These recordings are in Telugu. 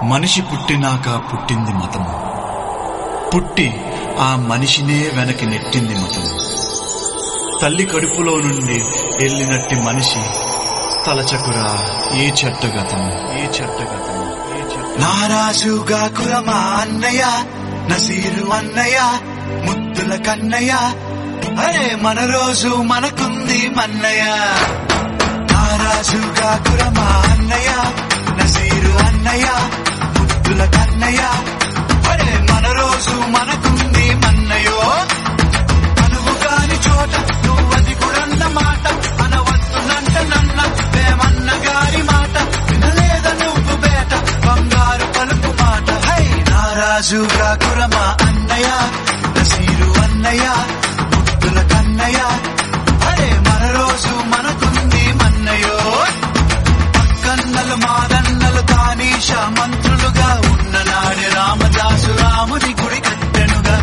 మనిషి పుట్టినాక పుట్టింది మతము పుట్టి ఆ మనిషినే వెనక్కి నెట్టింది మతము తల్లి కడుపులో నుండి వెళ్ళినట్టి మనిషి తలచకురా ఏ చెట్టగతము ఏ చెట్టగతము ఏ చెట్ట నారాజుగా కురమా అన్నయ్య నసీరు అన్నయ్య ముద్దుల కన్నయ్య అరే మన రోజు మనకుంది మన్నయ్య నారాజుగా కురమా అన్నయ్య నసీరు అన్నయ్య ముద్దుల కన్నయ్య అరే మన రోజు మనకుంది మన్నయో అనువు కాని చోట నువ్వది కురన్న మాట అనవద్దునంట నన్న వేమన్న గారి మాట వినలేద నువ్వు బేట బంగారు పలుపు మాట హై నారాజుగా కురమా అన్నయ్య నసీరు అన్నయ్య ముద్దుల కన్నయ్య అరే మన రోజు మనకుంది మన్నయో పక్కన్నలు మాదన్నలు తానీష మంత్రులుగా ఉన్న నాడి రామదాసు రాముని గుడి కట్టెనుగా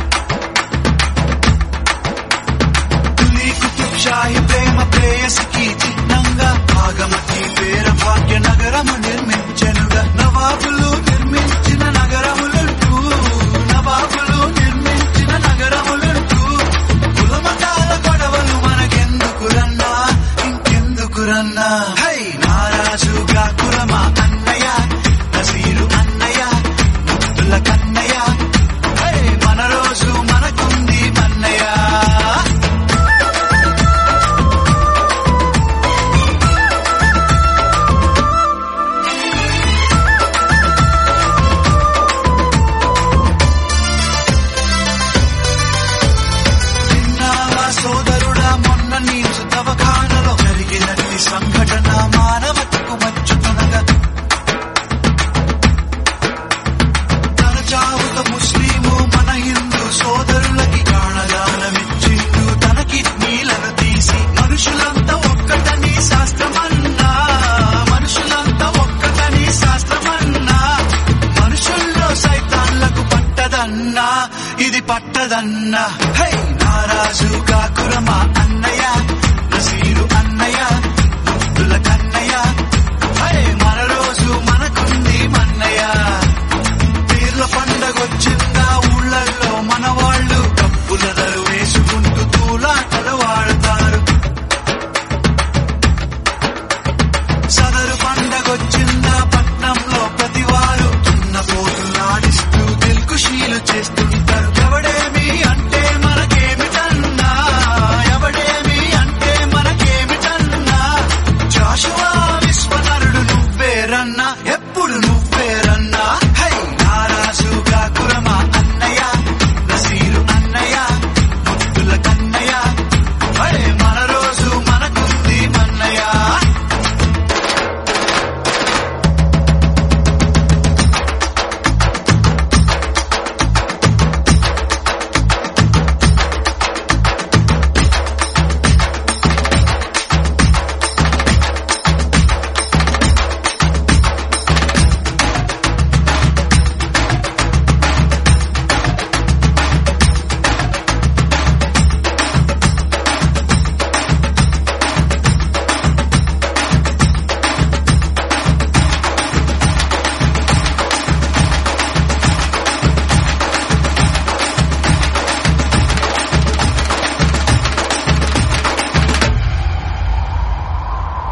తులి కుతుబ్ షాహి ప్రేమ ప్రేయసికి చిహ్నంగా భాగమతి పేర భాగ్య నగరము నిర్మించెనుగా నవాబులు నిర్మించిన నగరములంటూ నవాబులు నిర్మించిన నగరములంటూ కులమతాల గొడవలు మనకెందుకురన్నా ఇంకెందుకురన్నా హై నారాజుగా కులమా అన్నయ్య నసీరు అన్నయ్య ముద్దుల కన్నయ్య హై మన రోజు మనకుంది మన్నయ్య విన్నావా సోదరుడా మొన్న నీచు దవఖానలో జరిగినట్టి సంఘటన మానవతకు మచ్చుతునగా తన చావుతో ముస్లిము మన హిందూ సోదరులకి ప్రాణదానమిచ్చిండు తన కిడ్నీలను తీసి మనుషులంతా ఒక్కటని శాస్త్రమన్నా మనుషులంతా ఒక్కటని శాస్త్రమన్నా మనుషుల్లో సైతాన్లకు పట్టదన్నా ఇది పట్టదన్నా హై నారాజుగా కురమా అన్నయ్య నసీరు అన్నయ్య ముద్దుల కన్నయ్య హై మన రోజు మనకుంది మన్నయ్య పీర్ల పండగొచ్చిందా ఊళ్ళల్లో మన వాళ్ళు డబ్బుల ధరు వేసుకుంటూ తూలాటలు వాడతారు సదరు పండగొచ్చిందా పట్నంలో ప్రతివారు తున్న పోతులాడిస్తూ తెలుగుశీలు చేస్తుంటారు ఎవడేమి అంటే మనకేమిటన్నా ఎవడేమి అంటే మనకేమిటన్నా జాషువా విశ్వనరుడు నువ్వేరన్నా ఎప్పుడు నువ్వేరన్నా హై నారాజుగా కురమా అన్నయ్య నసీరు అన్నయ్య ముద్దుల కన్నయ్య అరే మన రోజు మనకుంది మన్నయ్య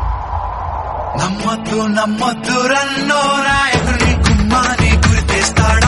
నమ్మద్దు నమ్మద్దు రన్నో నాయకుని గుమ్మాని గురి తెస్తాడు